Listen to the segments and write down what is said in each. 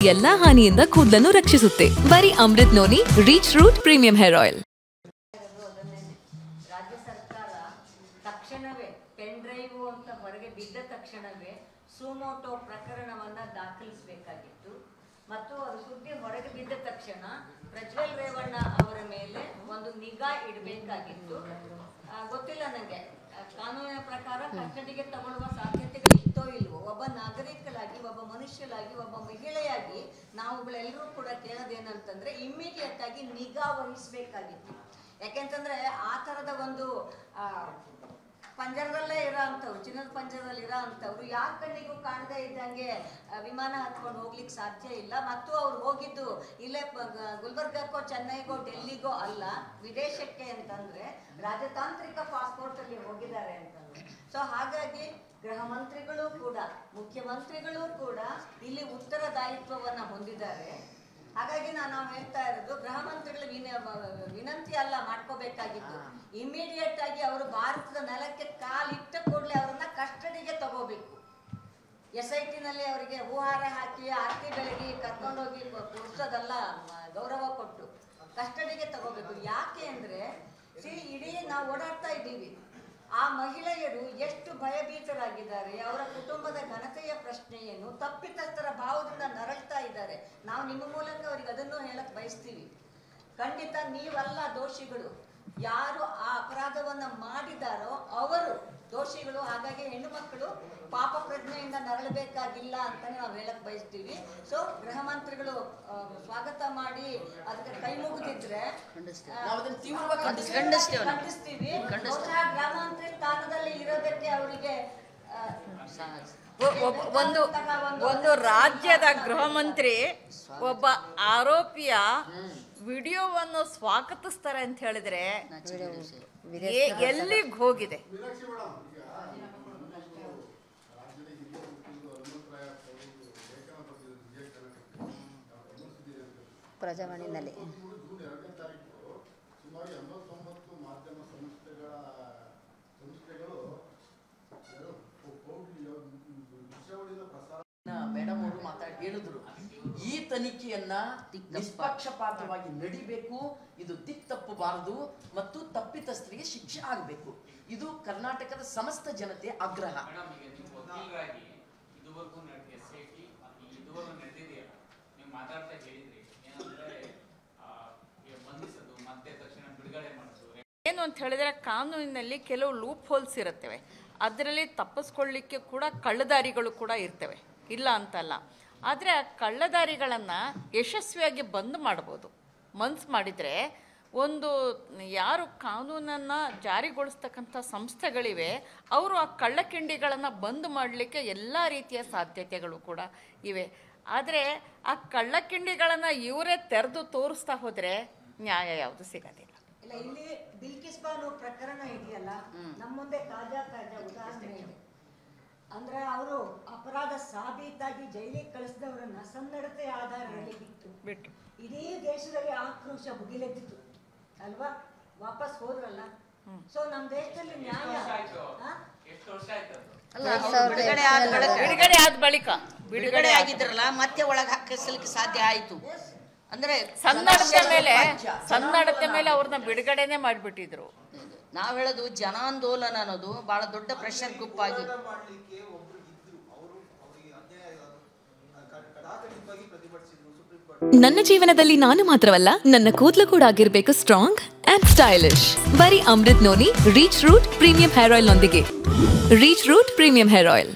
ಎಲ್ಲಾ ಹಾನಿಯಿಂದ ಕೂದಲನ್ನು ರಕ್ಷಿಸುತ್ತೆ ಬರೀ Amrut noni reach root premium hair oil ರಾಜ್ಯ ಸರ್ಕಾರ ತಕ್ಷಣವೇ ಪೆನ್ ಡ್ರೈವ್ ಅಂತ ಹೊರಗೆ ಬಿದ್ದ ತಕ್ಷಣವೇ ಸುಮೋಟೋ ಪ್ರಕರಣವನ್ನ ದಾಖಲಿಸಬೇಕಾಗಿತ್ತು ಮತ್ತು ಅದು ಸುದ್ದಿ ಹೊರಗೆ ಬಿದ್ದ ತಕ್ಷಣ ಪ್ರಜ್ವಲ್ ರೇವಣ್ಣ ಅವರ ಮೇಲೆ ಒಂದು ನಿಗಾ ಇಡಬೇಕಾಗಿತ್ತು ಆ, ಗೊತ್ತಿಲ್ಲ ನನಗೆ ಆ, ಕಾನೂನಿನ ಪ್ರಕಾರ ಕಸ್ಟಡಿಗೆ ತಗೊಳ್ಳುವ ಸಾಧ್ಯತೆಗಳು ಇತ್ತೋ ಇಲ್ವೋ ಒಬ್ಬ ನಾಗರಿಕರಾಗಿ ಒಬ್ಬ ಮನುಷ್ಯರಾಗಿ ಒಬ್ಬ ಮಹಿಳೆಯಾಗಿ ನಾವುಗಳೆಲ್ಲರೂ ಕೂಡ ಕೇಳೋದೇನಂತಂದ್ರೆ ಇಮ್ಮಿಡಿಯೇಟ್ ಆಗಿ ನಿಗಾ ವಹಿಸಬೇಕಾಗಿತ್ತು ಯಾಕೆಂತಂದ್ರೆ ಆ ಥರದ ಒಂದು ಆ, ಪಂಜರದಲ್ಲೇ ಇರೋ ಅಂಥವ್ರು ಚಿನ್ನದ ಪಂಜರದಲ್ಲಿ ಇರೋ ಅಂಥವ್ರು ಯಾರ ಕಣ್ಣಿಗೂ ಕಾಣದೇ ಇದ್ದಂಗೆ ಆ, ವಿಮಾನ ಹತ್ಕೊಂಡು ಹೋಗ್ಲಿಕ್ಕೆ ಸಾಧ್ಯ ಇಲ್ಲ ಮತ್ತು ಅವ್ರು ಹೋಗಿದ್ದು ಇಲ್ಲೇ ಪ- ಗ- ಗುಲ್ಬರ್ಗಕ್ಕೋ ಚೆನ್ನೈಗೋ ಡೆಲ್ಲಿಗೋ ಅಲ್ಲ ವಿದೇಶಕ್ಕೆ ಅಂತಂದ್ರೆ ರಾಜತಾಂತ್ರಿಕ ಪಾಸ್ಪೋರ್ಟ್ ಅಲ್ಲಿ ಹೋಗಿದ್ದಾರೆ ಅಂತಂದ್ರೆ ಸೊ ಹಾಗಾಗಿ ಗೃಹ ಮಂತ್ರಿಗಳು ಕೂಡ ಮುಖ್ಯಮಂತ್ರಿಗಳು ಕೂಡ ಇಲ್ಲಿ ಉತ್ತರದಾಯಿತ್ವವನ್ನ ಹೊಂದಿದ್ದಾರೆ ಹಾಗಾಗಿ ನಾನು ನಾವು ಹೇಳ್ತಾ ಇರೋದು ಗೃಹ ಮಂತ್ರಿಗಳ ವಿನ ವಿನಂತಿ ಅಲ್ಲ ಮಾಡ್ಕೋಬೇಕಾಗಿತ್ತು ಇಮಿಡಿಯೇಟ್ ಆಗಿ ಅವರು ಭಾರತದ ನೆಲಕ್ಕೆ ಕಾಲಿಟ್ಟ ಕೂಡಲೇ ಅವರನ್ನ ಕಸ್ಟಡಿಗೆ ತಗೋಬೇಕು ಎಸ್ ಐ ಟಿನಲ್ಲಿ ಅವರಿಗೆ ಹೂಹಾರ ಹಾಕಿ ಆರತಿ ಬೆಳಗಿ ಕರ್ಕೊಂಡೋಗಿ ಕೂರ್ಸೋದಲ್ಲ ಮ- ಗೌರವ ಕೊಟ್ಟು ಕಸ್ಟಡಿಗೆ ತಗೋಬೇಕು ಯಾಕೆ ಅಂದ್ರೆ ಸಿ ಇಡೀ ನಾವು ಓಡಾಡ್ತಾ ಇದ್ದೀವಿ ಆ ಮಹಿಳೆಯರು ಎಷ್ಟು ಭಯಭೀತರಾಗಿದ್ದಾರೆ ಅವರ ಕುಟುಂಬದ ಘನತೆಯ ಪ್ರಶ್ನೆ ಏನು ತಪ್ಪಿತಸ್ಥರ ಭಾವದಿಂದ ನರಳ್ತಾ ಇದ್ದಾರೆ ನಾವು ನಿಮ್ಮ ಮೂಲಕ ಅವರಿಗೆ ಅದನ್ನು ಹೇಳಕ್ ಬಯಸ್ತೀವಿ ಖಂಡಿತ ನೀವಲ್ಲ ದೋಷಿಗಳು ಯಾರು ಆ ಅಪರಾಧವನ್ನ ಮಾಡಿದಾರೋ ಅವರು ದೋಷಿಗಳು ಹಾಗಾಗಿ ಹೆಣ್ಣು ಮಕ್ಕಳು ಪಾಪ ಪ್ರಜ್ಞೆಯಿಂದ ನರಳಬೇಕಾಗಿಲ್ಲ ಅಂತಾನೆ ನಾವು ಹೇಳಕ್ ಬಯಸ್ತೀವಿ ಸೊ ಗೃಹ ಮಂತ್ರಿಗಳು ಆ, ಸ್ವಾಗತ ಮಾಡಿ ಅದಕ್ಕೆ ಕೈ ಮುಗಿದಿದ್ರೆ ನಾವು ಅದನ್ನ ತೀವ್ರವಾಗಿ ಖಂಡಿಸ್ತೀವಿ. ಖಂಡಿಸ್ತೀವಿ ನಾವು. ಖಂಡಿಸ್ತೀವಿ ಖಂಡಿಸ್ತೀವಿ. ಬಹುಶಃ ಗೃಹ ಮಂತ್ರಿ ಸ್ಥಾನದಲ್ಲಿ ಇರೋದಕ್ಕೆ ಅವರಿಗೆ ಆ, ಒ- ಒಬ್ಬ- ಒಂದು ಒಂದು ರಾಜ್ಯದ ಗೃಹ ಮಂತ್ರಿ ಒಬ್ಬ ಆರೋಪಿಯ ವಿಡಿಯೋವನ್ನು ಸ್ವಾಗತಿಸ್ತಾರೆ ಅಂತ ಹೇಳಿದ್ರೆ ಎ- ಎಲ್ಲಿಗ್ ಹೋಗಿದೆ ಪ್ರಜಾವಾಣಿನಲ್ಲಿ ಸುಮಾರು ಎಂಬತ್ತೊಂಬತ್ತು ಮಾಧ್ಯಮ ಸಂಸ್ಥೆಗಳ ಸಂಸ್ಥೆಗಳು ಏನು, ಪೌಢ್ಯ, ದೃಶ್ಯಾವಳಿನ ಪ್ರಸಾರ ಮೇಡಮ್ ಅವರು ಮಾತಾಡಿ ಹೇಳಿದ್ರು ಈ ತನಿಖೆಯನ್ನ ನಿಷ್ಪಕ್ಷಪಾತವಾಗಿ ನಡಿಬೇಕು ಇದು ದಿಕ್ ತಪ್ಪಬಾರದು ಮತ್ತು ತಪ್ಪಿತಸ್ಥರಿಗೆ ಶಿಕ್ಷೆ ಆಗಬೇಕು ಇದು ಕರ್ನಾಟಕದ ಸಮಸ್ತ ಜನತೆ ಆಗ್ರಹ ಮೇಡಮ್ ಈಗ ನೀವು ವಕೀಲರಾಗಿ ಇದುವರೆಗೂ ಎಸ್ ಐ ಟಿ ಇದುವರೆಗೂ ನಡೆದಿದೆಯಲ್ಲ ನೀವು ಮಾತಾಡ್ತಾ ಹೇಳಿದ್ರಿ ಏನಂದ್ರೆ ಆ, ಈಗ ಬಂಧಿಸೋದು ಮತ್ತೆ ತಕ್ಷಣ ಬಿಡುಗಡೆ ಮಾಡೋದು ಏನು ಅಂತ ಹೇಳಿದ್ರೆ ಕಾನೂನಿನಲ್ಲಿ ಕೆಲವು ಲೂಪ್ ಹೋಲ್ಸ್ ಇರುತ್ತವೆ ಅದರಲ್ಲಿ ತಪ್ಪಿಸ್ಕೊಳ್ಳಿಕ್ಕೆ ಕೂಡ ಕಳ್ಳದಾರಿಗಳು ಕೂಡ ಇರ್ತವೆ ಇಲ್ಲ ಅಂತಲ್ಲ ಆದರೆ ಆ ಕಳ್ಳದಾರಿಗಳನ್ನು ಯಶಸ್ವಿಯಾಗಿ ಬಂದ್ ಮಾಡ್ಬೋದು ಮನ್ಸು ಮಾಡಿದರೆ ಒಂದು ಯಾರು ಕಾನೂನನ್ನು ಜಾರಿಗೊಳಿಸ್ತಕ್ಕಂಥ ಸಂಸ್ಥೆಗಳಿವೆ ಅವರು ಆ ಕಳ್ಳಕಿಂಡಿಗಳನ್ನು ಬಂದ್ ಮಾಡಲಿಕ್ಕೆ ಎಲ್ಲ ರೀತಿಯ ಸಾಧ್ಯತೆಗಳು ಕೂಡ ಇವೆ ಆದರೆ ಆ ಕಳ್ಳಕಿಂಡಿಗಳನ್ನು ಇವರೇ ತೆರೆದು ತೋರಿಸ್ತಾ ಹೋದರೆ ನ್ಯಾಯ ಯಾವುದು ಸಿಗೋದಿಲ್ಲ ಇಲ್ಲ ಇಲ್ಲಿ ಬಿಲ್ಕಿಸ್ ಬಾನು ಪ್ರಕರಣ ಇದೆಯಲ್ಲ ನಮ್ಮ ಮುಂದೆ ತಾಜಾ ತಾಜಾ ಉದಾಹರಣೆ ಇದೆ ಅಂದ್ರೆ ಅವರು ಅಪರಾಧ ಸಾಬೀತಾಗಿ ಜೈಲಿಗೆ ಕಳಿಸಿದವರನ್ನ ಸನ್ನಡತೆ ಆಧಾರದಲ್ಲಿ ಬಿಟ್ಟು ಬಿಟ್ಟು ಇಡೀ ದೇಶದಲ್ಲಿ ಆಕ್ರೋಶ ಭುಗಿಲೆದ್ದಿತ್ತು ಅಲ್ವಾ ವಾಪಸ್ ಹೋದ್ರಲ್ಲ ಸೊ ನಮ್ ದೇಶದಲ್ಲಿ ನ್ಯಾಯ ಎಷ್ಟು ವರ್ಷ ಆಯ್ತು ಆ? ಎಷ್ಟು ವರ್ಷ ಆಯ್ತು ಅದು ಅಲ್ಲ ಎರಡ್ ಅವ್ರು ಸಾವಿರದ ಬಿಡುಗಡೆ ಆದ ಎಂಟರಲ್ಲಿ ಬಳಿಕ ಬಿಡುಗಡೆ ಆದ ಬಳಿಕ ಬಿಡುಗಡೆ ಆಗಿದ್ರಲ್ಲ ಮತ್ತೆ ಒಳಗೆ ಹಾಕಿಸ್ಲಿಕ್ಕೆ ಸಾಧ್ಯ ಆಯ್ತು ಅಂದ್ರೆ ಸನ್ನಡತೆ ಮೇಲೆ ಸನ್ನಡತೆ ಮೇಲೆ ಅವ್ರನ್ನ ಬಿಡುಗಡೆನೆ ಮಾಡಿಬಿಟ್ಟಿದ್ರು ನಾವ್ ಹೇಳೋದು ಜನಾಂದೋಲನ ಅನ್ನೋದು ಬಹಳ ದೊಡ್ಡ ಪ್ರೆಷರ್ ಗುಂಪಾಗಿ ಮಾಡಲಿಕ್ಕೆ ಒಬ್ರು ಇದ್ರು ಅವರು ಅವರಿಗೆ ಅನ್ಯಾಯ ಕಡಾಖಂಡಿತವಾಗಿ ಪ್ರತಿಭಟಿಸಿದ್ರು ಸುಪ್ರೀಂ ಕೋರ್ಟ್ ನನ್ನ ಜೀವನದಲ್ಲಿ ನಾನು ಮಾತ್ರವಲ್ಲ ನನ್ನ ಕೂದಲು ಕೂಡ ಆಗಿರ್ಬೇಕು ಸ್ಟ್ರಾಂಗ್ ಅಂಡ್ ಸ್ಟೈಲಿಶ್ ಬರೀ Amrut noni reach root premium hair oil ನೊಂದಿಗೆ reach root premium hair oil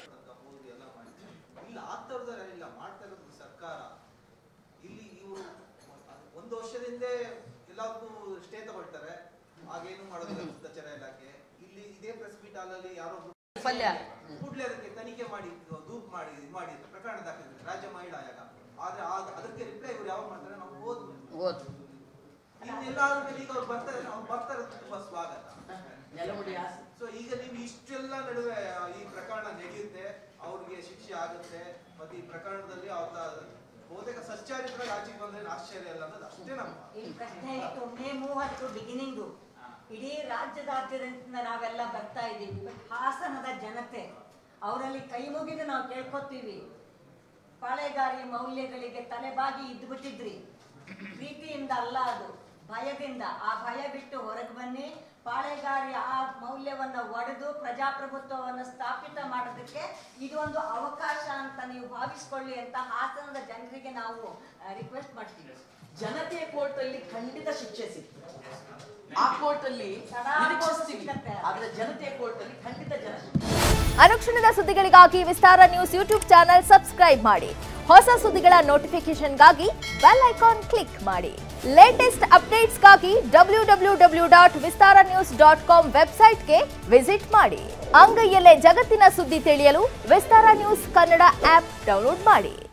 ಇಲ್ಲ ಆಗ್ತಾ ಇರೋದಾರೆ ಇಲ್ಲ ಮಾಡ್ತಾ ಇರೋದು ಸರ್ಕಾರ ಇಲ್ಲಿ ಇವರು ಒಂದು ವರ್ಷದಿಂದ ಎಲ್ಲದಕ್ಕೂ ಸ್ಟೇ ತಗೊಳ್ತಾರೆ ಆಗೇನು ಮಾಡೋದಿಲ್ಲ ಗುಪ್ತಚರ ಇಲಾಖೆ ಇಲ್ಲಿ ಇದೇ ಪ್ರೆಸ್ ಮೀಟ್ ಹಾಲಲ್ಲಿ ಯಾರೋ ಪಲ್ಯ ಕೂಡಲೇ ಅದಕ್ಕೆ ತನಿಖೆ ಮಾಡಿ ದೂರು ಮಾಡಿ ಇದು ಮಾಡಿ ಪ್ರಕರಣ ದಾಖಲಿಸಿದ್ದಾರೆ ರಾಜ್ಯ ಮಹಿಳಾ ಆಯೋಗ ಆದ್ರೆ ಆ- ಅದಕ್ಕೆ ರಿಪ್ಲೈ ಇವ್ರು ಯಾವಾಗ ಮಾಡ್ತಾರೆ ನಾವು ಓದ್ಬೋದು ಓದ್ ಇನ್ನೆಲ್ಲಾದ್ರೂ ಈಗ ಅವ್ರು ಬರ್ತಾರೆ ಅವ್ರು ಬರ್ತಾರೆ ತುಂಬಾ ಸ್ವಾಗತ ನೆಲಮುಡಿ ಆಸೆ ಸೊ ಈಗ ನೀವು ಇಷ್ಟೆಲ್ಲ ನಡುವೆ ಈ ಪ್ರಕರಣ ನಡೆಯುತ್ತೆ ಅವ್ರಿಗೆ ಶಿಕ್ಷೆ ಆಗುತ್ತೆ ಮತ್ತೆ ಈ ಪ್ರಕರಣದಲ್ಲಿ ಅವ್ರ ಬಹುತೇಕ ಸಚ್ಚಾರಿತ್ರ ಆಚೆಗೆ ಬಂದ್ರೆ ಆಶ್ಚರ್ಯ ಇಲ್ಲ ಅನ್ನೋದು ಅಷ್ಟೇ ನಮ್ಮ ಈ ಪ್ರಶ್ನೆ ಇತ್ತು ಮೇ ಮೂವತ್ತು ಬಿಗಿನಿಂಗು ಇಡೀ ರಾಜ್ಯದಾದ್ಯಂತ ನಾವೆಲ್ಲ ಬರ್ತಾ ಇದ್ದೀವಿ ಬಟ್ ಹಾಸನದ ಜನತೆ ಅವರಲ್ಲಿ ಕೈ ಮುಗಿದು ನಾವು ಕೇಳ್ಕೊತೀವಿ ಪಾಳೆಗಾರಿ ಮೌಲ್ಯಗಳಿಗೆ ತಲೆಬಾಗಿ ಇದ್ಬಿಟ್ಟಿದ್ರಿ ಪ್ರೀತಿಯಿಂದ ಅಲ್ಲ ಅದು ಭಯದಿಂದ ಆ ಭಯ ಬಿಟ್ಟು ಹೊರಗೆ ಬನ್ನಿ ಪಾಳೆಗಾರಿ ಆ ಮೌಲ್ಯವನ್ನ ಒಡೆದು ಪ್ರಜಾಪ್ರಭುತ್ವವನ್ನು ಸ್ಥಾಪಿತ ಮಾಡೋದಕ್ಕೆ ಇದೊಂದು ಅವಕಾಶ ಅಂತ ನೀವು ಭಾವಿಸ್ಕೊಳ್ಳಿ ಅಂತ ಹಾಸನದ ಜನರಿಗೆ ನಾವು ರಿಕ್ವೆಸ್ಟ್ ಮಾಡ್ತೀವಿ ಜನತೆಯ ಕೋರ್ಟ್ ಅಲ್ಲಿ ಖಂಡಿತ ಶಿಕ್ಷೆ ಸಿಗ್ತದೆ ಆ ಕೋರ್ಟ್ ಅಲ್ಲಿ ಸದಾ ನಿರೀಕ್ಷಿಸ್ತೀವಿ ಸಿಗತ್ತೆ. ಆದ್ರೆ ಜನತೆಯ ಕೋರ್ಟ್ ಅಲ್ಲಿ ಖಂಡಿತ ಜನ ಅನುಕ್ಷಣದ ಸುದ್ದಿಗಳಿಗಾಗಿ Vistara news YouTube channel subscribe ಮಾಡಿ ಹೊಸ ಸುದ್ದಿಗಳ ನೋಟಿಫಿಕೇಶನ್ಗಾಗಿ ಬೆಲ್ ಐಕಾನ್ ಕ್ಲಿಕ್ ಮಾಡಿ ಲೇಟೆಸ್ಟ್ ಅಪ್ಡೇಟ್ಸ್ಗಾಗಿ W W W dot Vistara news dot com ವೆಬ್ಸೈಟ್ಗೆ ವಿಸಿಟ್ ಮಾಡಿ ಅಂಗೈಯಲ್ಲೇ ಜಗತ್ತಿನ ಸುದ್ದಿ ತಿಳಿಯಲು Vistara news Kannada app download ಮಾಡಿ